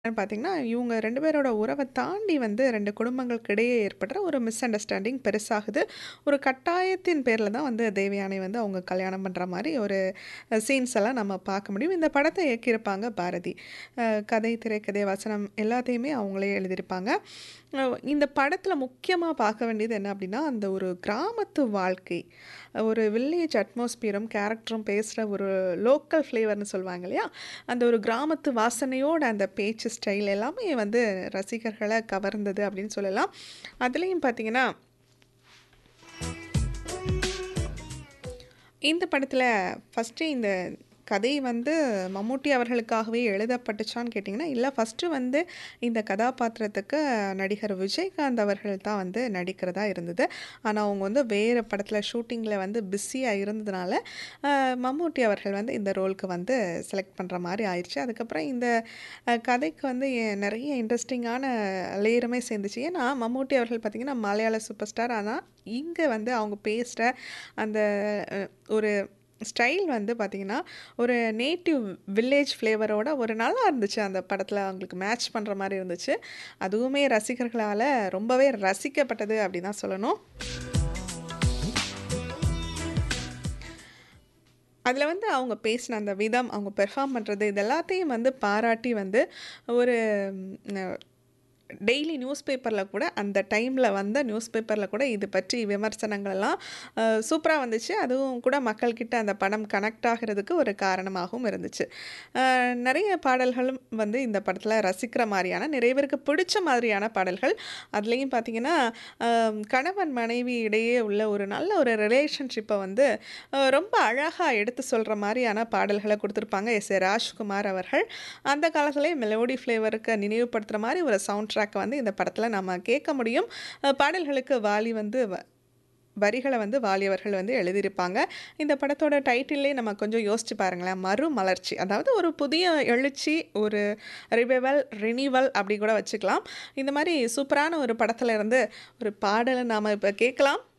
பார்த்தீங்கன்னா, இவுங்க 2 பேரோட உறவ தாண்டி வந்து 2 குடும்பங்களுக்கு இடையே ஏற்படுற ஒரு மிஸ் அண்டர்ஸ்டாண்டிங் பெருசாகுது. ஒரு கட்டாயத்தின் பேர்ல தான் வந்து தேவயானி வந்து அவங்க கல்யாணம் பண்ற மாரி ஒரு அ சீன்ஸ் எல்லாம் நம்ம பார்க்க முடியும். இந்த படத்த இயக்கியிருப்பாங்க பாரதி. அ கதை, திரைக்கதை, வசனம் எல்லாத்தையுமே அவங்களே எழுதியிருப்பாங்க. அ இந்த படத்துல முக்கியமா பார்க்க வேண்டியது என்ன அப்டின்னா, அந்த ஒரு கிராமத்து வாழ்க்கை. ஒரு வில்லேஜ் அட்மாஸ்பியரும், கேரக்டரும் பேசுற ஒரு லோக்கல் ஃப்ளேவர்ன்னு சொல்லுவாங்க இல்லையா? அந்த ஒரு கிராமத்து வாசனையோட அந்த பேச்சு ஸ்டைல் எல்லாமே வந்து ரசிகர்கள கவர்ந்தது அப்டின்னு சொல்லலாம். அதுலயும் பார்த்தீங்கன்னா இந்த படத்துல ஃபர்ஸ்ட்டு இந்த கதை வந்து மம்முட்டி அவர்களுக்காகவே எழுதப்பட்டுச்சான்னு கேட்டிங்கன்னா, இல்ல ஃபர்ஸ்ட்டு வந்து இந்த கதாபாத்திரத்துக்கு நடிகர் விஜயகாந்த் அவர்கள் தான் வந்து நடிக்கிறதா இருந்தது. ஆனா, அவங்க வந்து வேற படத்துல ஷூட்டிங்ல வந்து பிஸியா இருந்ததுனால, அ மம்முட்டி அவர்கள் வந்து இந்த ரோலுக்கு வந்து செலக்ட் பண்ற மாரி ஆயிருச்சு. அதுக்கப்புறம் இந்த அ கதைக்கு வந்து எ நெறைய இன்ட்ரெஸ்டிங்கான லேயருமே சேர்ந்துச்சு. ஏன்னா, மம்முட்டி அவர்கள் பார்த்தீங்கன்னா, மலையாள சூப்பர் ஸ்டார். ஆனா, இங்க வந்து அவங்க பேசுற அந்த அ ஒரு ஸ்டைல் வந்து பார்த்தீங்கன்னா, ஒரு நேட்டிவ் வில்லேஜ் ஃப்ளேவரோட ஒரு நல்லா இருந்துச்சு. அந்த படத்துல அவங்களுக்கு மேட்ச் பண்ற மாரி இருந்துச்சு. அதுவுமே ரசிகர்களால ரொம்பவே ரசிக்கப்பட்டது அப்டின்னு தான் சொல்லணும். அதுல வந்து அவங்க பேசின அந்த விதம், அவங்க பெர்ஃபார்ம் பண்றது இது எல்லாத்தையும் வந்து பாராட்டி வந்து ஒரு ந டெய்லி நியூஸ் பேப்பர்ல கூட அந்த டைம்ல வந்த நியூஸ் பேப்பர்ல கூட இது பற்றி விமர்சனங்கள்லாம் அ சூப்பரா வந்துச்சு. அதுவும் கூட மக்கள்கிட்ட அந்த படம் கனெக்ட் ஆகுறதுக்கு ஒரு காரணமாகவும் இருந்துச்சு. அ நெறைய பாடல்களும் வந்து இந்த படத்துல ரசிக்கிற மாரியான, நிறைய பேருக்கு பிடிச்ச மாதிரியான பாடல்கள். அதுலயும் பார்த்தீங்கன்னா, அ கணவன் மனைவி இடையே உள்ள ஒரு நல்ல ஒரு ரிலேஷன்ஷிப்ப வந்து அ ரொம்ப அழகா எடுத்து சொல்ற மாரியான பாடல்கள குடுத்திருப்பாங்க எஸ். ஏ. ராஜ்குமார் அவர்கள். அந்த காலத்திலேயே மெலோடி ஃப்ளேவருக்கு நினைவுபடுத்துற மாரி ஒரு சவுண்ட் ட்ராக் வந்து இந்த படத்துல நம்ம கேட்க முடியும். அ பாடல்களுக்கு வாலி வந்து வ வரிகள வந்து வாலி அவர்கள் வந்து எழுதியிருப்பாங்க. இந்த படத்தோட டைட்டில்லயே நம்ம கொஞ்சம் யோசிச்சு பாருங்களேன். மறுமலர்ச்சி. அதாவது ஒரு புதிய எழுச்சி, ஒரு ரிவைவல், ரினிவல் அப்டி கூட வச்சுக்கலாம். இந்த மாரி சூப்பரான ஒரு படத்துல இருந்து ஒரு பாடல நாம இப்ப கேட்கலாம்.